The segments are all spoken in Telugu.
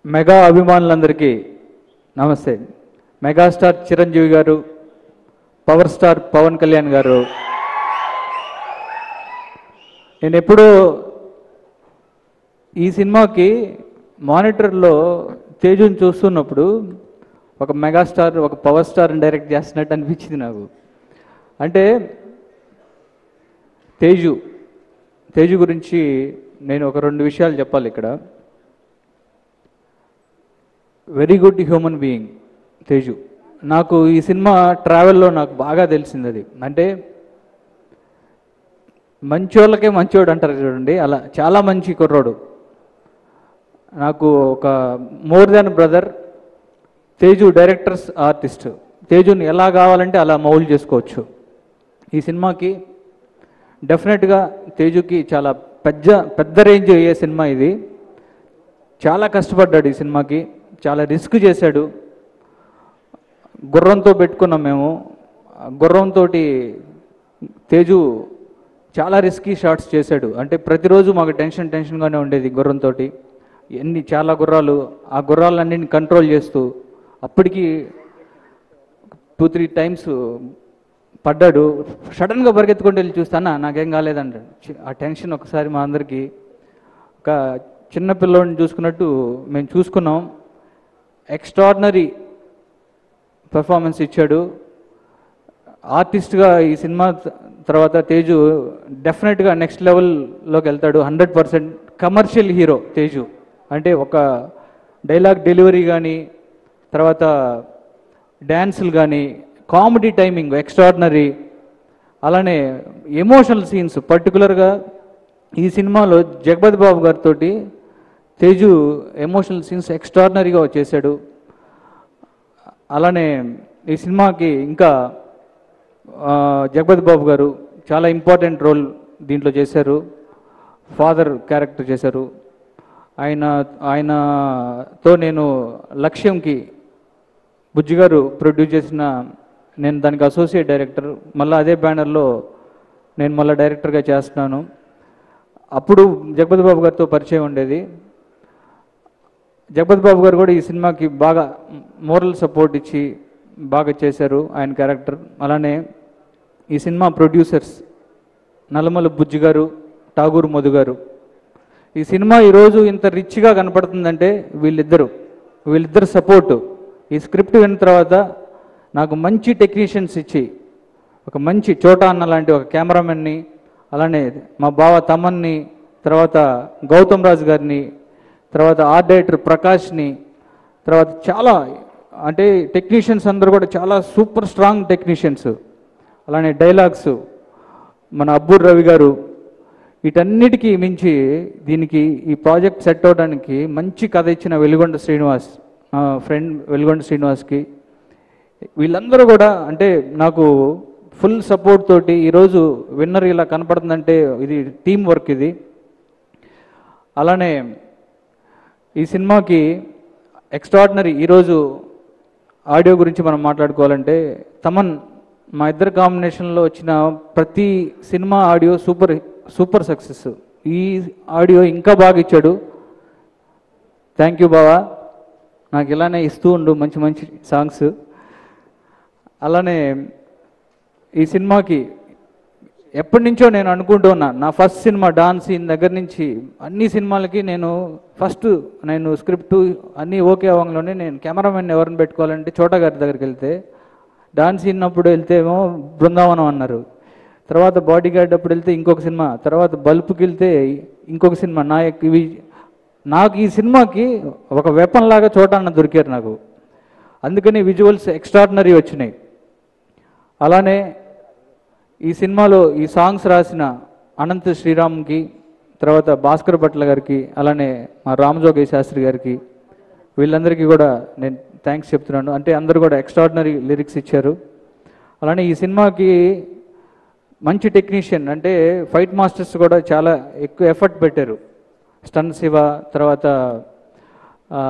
మెగా అభిమానులందరికీ నమస్తే మెగాస్టార్ చిరంజీవి గారు పవర్ స్టార్ పవన్ కళ్యాణ్ గారు నేను ఎప్పుడూ ఈ సినిమాకి మానిటర్లో తేజుని చూస్తున్నప్పుడు ఒక మెగాస్టార్ ఒక పవర్ స్టార్ని డైరెక్ట్ చేస్తున్నట్టు అనిపించింది నాకు అంటే తేజు తేజు గురించి నేను ఒక రెండు విషయాలు చెప్పాలి ఇక్కడ very good human being Teju నాకు ఈ సినిమా ట్రావెల్లో నాకు బాగా తెలిసింది అది అంటే మంచోళ్ళకే మంచోడు అంటారు చూడండి అలా చాలా మంచి కుర్రోడు నాకు ఒక more than brother Teju directors artist తేజుని ఎలా కావాలంటే అలా మౌల్డ్ చేసుకోవచ్చు ఈ సినిమాకి డెఫినెట్గా తేజుకి చాలా పెద్ద పెద్ద రేంజ్ అయ్యే సినిమా ఇది చాలా కష్టపడ్డాడు ఈ సినిమాకి చాలా రిస్క్ చేశాడు గుర్రంతో పెట్టుకున్నాం మేము ఆ గుర్రంతో తేజు చాలా రిస్కీ షాట్స్ చేశాడు అంటే ప్రతిరోజు మాకు టెన్షన్ టెన్షన్గానే ఉండేది గుర్రంతో ఎన్ని చాలా గుర్రాలు ఆ గుర్రాలన్నింటిని కంట్రోల్ చేస్తూ అప్పటికి టూ త్రీ టైమ్స్ పడ్డాడు సడన్గా పరిగెత్తుకుంటూ వెళ్ళి చూస్తానా నాకేం కాలేదంటాడు చి- ఆ టెన్షన్ ఒకసారి మా అందరికీ ఒక చిన్న పిల్లోడిని చూసుకున్నట్టు మేము చూసుకున్నాం ఎక్స్ట్రాడినరీ పెర్ఫార్మెన్స్ ఇచ్చాడు ఆర్టిస్ట్గా ఈ సినిమా త- తర్వాత తేజు డెఫినెట్గా నెక్స్ట్ లెవెల్లోకి వెళ్తాడు hundred percent commercial hero Teju అంటే ఒక డైలాగ్ డెలివరీ కానీ తర్వాత డ్యాన్సులు కానీ కామెడీ టైమింగ్ ఎక్స్ట్రాడినరీ అలానే ఎమోషనల్ సీన్స్ పర్టికులర్గా ఈ సినిమాలో జగపతి బాబు గారితో తేజు ఎమోషనల్ సీన్స్ ఎక్స్ట్రాడినరీగా చేశాడు అలానే ఈ సినిమాకి ఇంకా ఆ, జగపతి బాబు గారు చాలా ఇంపార్టెంట్ రోల్ దీంట్లో చేశారు ఫాదర్ క్యారెక్టర్ చేశారు ఆయన ఆయనతో నేను లక్ష్యంకి బుజ్జి గారు ప్రొడ్యూస్ చేసిన నేను దానికి అసోసియేట్ డైరెక్టర్ మళ్ళీ అదే బ్యానర్లో నేను మళ్ళీ డైరెక్టర్గా చేస్తున్నాను అప్పుడు జగపతి బాబు గారితో పరిచయం ఉండేది జగపతి బాబు గారు కూడా ఈ సినిమాకి బాగా మోరల్ సపోర్ట్ ఇచ్చి బాగా చేశారు ఆయన క్యారెక్టర్ అలానే ఈ సినిమా ప్రొడ్యూసర్స్ నల్లమల బుజ్జి గారు ఠాగూర్ మధు గారు ఈ సినిమా ఈరోజు ఇంత రిచ్గా కనపడుతుందంటే వీళ్ళిద్దరు వీళ్ళిద్దరు సపోర్టు ఈ స్క్రిప్ట్ విన్న తర్వాత నాకు మంచి టెక్నీషియన్స్ ఇచ్చి ఒక మంచి చోటా అన్న లాంటి ఒక కెమెరామెన్ని అలానే మా బావ తమన్ని తర్వాత గౌతమ్ రాజు గారిని తర్వాత ఆర్ట్ డైరెక్టర్ ప్రకాష్ని తర్వాత చాలా అంటే టెక్నీషియన్స్ అందరూ కూడా చాలా సూపర్ స్ట్రాంగ్ టెక్నీషియన్స్ అలానే డైలాగ్స్ మన అబ్బూర్ రవి గారు వీటన్నిటికీ మించి దీనికి ఈ ప్రాజెక్ట్ సెట్ అవడానికి మంచి కథ ఇచ్చిన వెలుగొండ శ్రీనివాస్ ఫ్రెండ్ వెలుగొండ శ్రీనివాస్కి వీళ్ళందరూ కూడా అంటే నాకు ఫుల్ సపోర్ట్ తోటి ఈరోజు విన్నర్ ఇలా కనపడుతుందంటే ఇది టీం వర్క్ ఇది అలానే ఈ సినిమాకి ఎక్స్ట్రాడినరీ ఈరోజు ఆడియో గురించి మనం మాట్లాడుకోవాలంటే తమన్ మా ఇద్దరు కాంబినేషన్లో వచ్చిన ప్రతి సినిమా ఆడియో సూపర్ సూపర్ సక్సెస్ ఈ ఆడియో ఇంకా బాగా ఇచ్చాడు థ్యాంక్ యూ బావా నాకు ఇలానే ఇస్తూ ఉండు మంచి మంచి సాంగ్స్ అలానే ఈ సినిమాకి ఎప్పటి నుంచో నేను అనుకుంటూ ఉన్నా నా ఫస్ట్ సినిమా డాన్స్ సీన్ దగ్గర నుంచి అన్ని సినిమాలకి నేను ఫస్ట్ నేను స్క్రిప్ట్ అన్నీ ఓకే అవ్వగానే నేను కెమెరామెన్ ఎవరిని పెట్టుకోవాలంటే చోటా గారి దగ్గరికి వెళ్తే డాన్స్ సీన్ అప్పుడు వెళ్తే ఏమో బృందావనం అన్నారు తర్వాత బాడీ గార్డ్ అప్పుడు వెళ్తే ఇంకొక సినిమా తర్వాత బల్బ్కి వెళ్తే ఇంకొక సినిమా నాయక్ ఇవి నాకు ఈ సినిమాకి ఒక వెపన్ లాగా చోట అన్న దొరికారు నాకు అందుకని విజువల్స్ ఎక్స్ట్రాడినరీ వచ్చినాయి అలానే ఈ సినిమాలో ఈ సాంగ్స్ రాసిన అనంత్ శ్రీరామ్కి తర్వాత భాస్కర్ భట్ల గారికి అలానే మా రామజోగయ్య శాస్త్రి గారికి వీళ్ళందరికీ కూడా నేను థ్యాంక్స్ చెప్తున్నాను అంటే అందరూ కూడా ఎక్స్ట్రాడినరీ లిరిక్స్ ఇచ్చారు అలానే ఈ సినిమాకి మంచి టెక్నీషియన్ అంటే ఫైట్ మాస్టర్స్ కూడా చాలా ఎక్కువ ఎఫర్ట్ పెట్టారు స్టన్ శివ తర్వాత ఆ,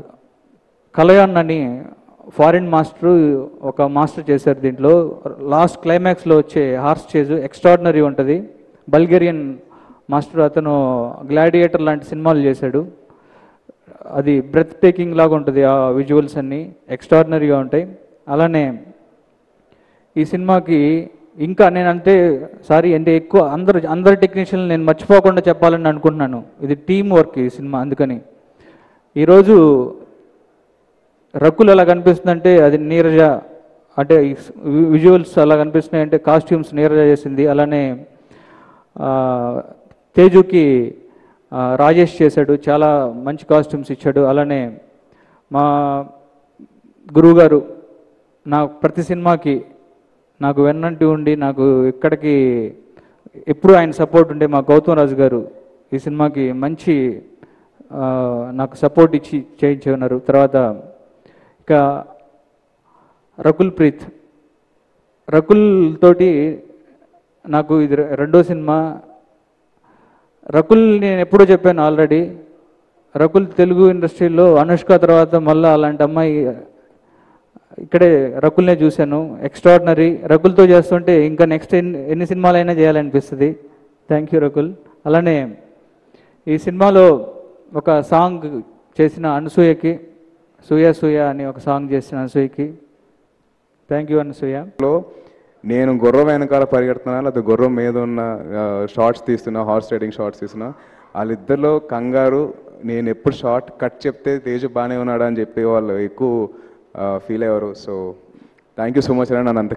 కలయాన్ అని ఫారిన్ మాస్టర్ ఒక మాస్టర్ చేశారు దీంట్లో లాస్ట్ క్లైమాక్స్లో వచ్చే హార్స్ చేజ్ ఎక్స్ట్రాడినరీ ఉంటుంది బల్గేరియన్ మాస్టర్ అతను గ్లాడియేటర్ లాంటి సినిమాలు చేశాడు అది బ్రెత్ టేకింగ్ లాగా ఉంటుంది ఆ విజువల్స్ అన్నీ ఎక్స్ట్రాడినరీగా ఉంటాయి అలానే ఈ సినిమాకి ఇంకా నేను అంటే సారీ అంటే ఎక్కువ అందరు అందరు టెక్నీషియన్లు నేను మర్చిపోకుండా చెప్పాలని అనుకుంటున్నాను ఇది టీం వర్క్ ఈ సినిమా అందుకని ఈరోజు రకులు అలా కనిపిస్తుందంటే అది నీరజ అంటే విజువల్స్ అలా కనిపిస్తున్నాయి అంటే కాస్ట్యూమ్స్ నీరజ చేసింది అలానే ఆ, తేజుకి ఆ, రాజేష్ చేశాడు చాలా మంచి కాస్ట్యూమ్స్ ఇచ్చాడు అలానే మా గురువుగారు నా ప్రతి సినిమాకి నాకు వెన్నంటి ఉండి నాకు ఇక్కడికి ఎప్పుడు ఆయన సపోర్ట్ ఉండే మా గౌతమ్ రాజు గారు ఈ సినిమాకి మంచి ఆ, నాకు సపోర్ట్ ఇచ్చి చేయించి ఉన్నారు తర్వాత ఇక రకుల్ ప్రీత్ రకుల్ తోటి నాకు ఇది రె- రెండో సినిమా రకుల్ నేను ఎప్పుడో చెప్పాను ఆల్రెడీ రకుల్ తెలుగు ఇండస్ట్రీలో అనుష్క తర్వాత మళ్ళీ అలాంటి అమ్మాయి ఇక్కడే రకుల్నే చూశాను ఎక్స్ట్రాడినరీ రకుల్తో చేస్తుంటే ఇంకా నెక్స్ట్ ఎన్ని ఎన్ని సినిమాలైనా చేయాలనిపిస్తుంది థ్యాంక్ యూ రకుల్ అలానే ఈ సినిమాలో ఒక సాంగ్ చేసిన అనసూయకి సూయ సూయ అని ఒక సాంగ్ చేసిన అనసూయకి థ్యాంక్ యూ అనసూయ లో నేను గుర్రం వెనకాల పరిగెడుతున్నా లేకపోతే గుర్రం మీద ఉన్న షార్ట్స్ తీస్తున్నా హార్స్ రైడింగ్ షార్ట్స్ తీస్తున్నా వాళ్ళిద్దరిలో కంగారు నేను ఎప్పుడు షార్ట్ కట్ చెప్తే తేజు బాగానే ఉన్నాడు అని చెప్పి వాళ్ళు ఎక్కువ ఫీల్ అయ్యారు so thank you so much అని నన్ను అంత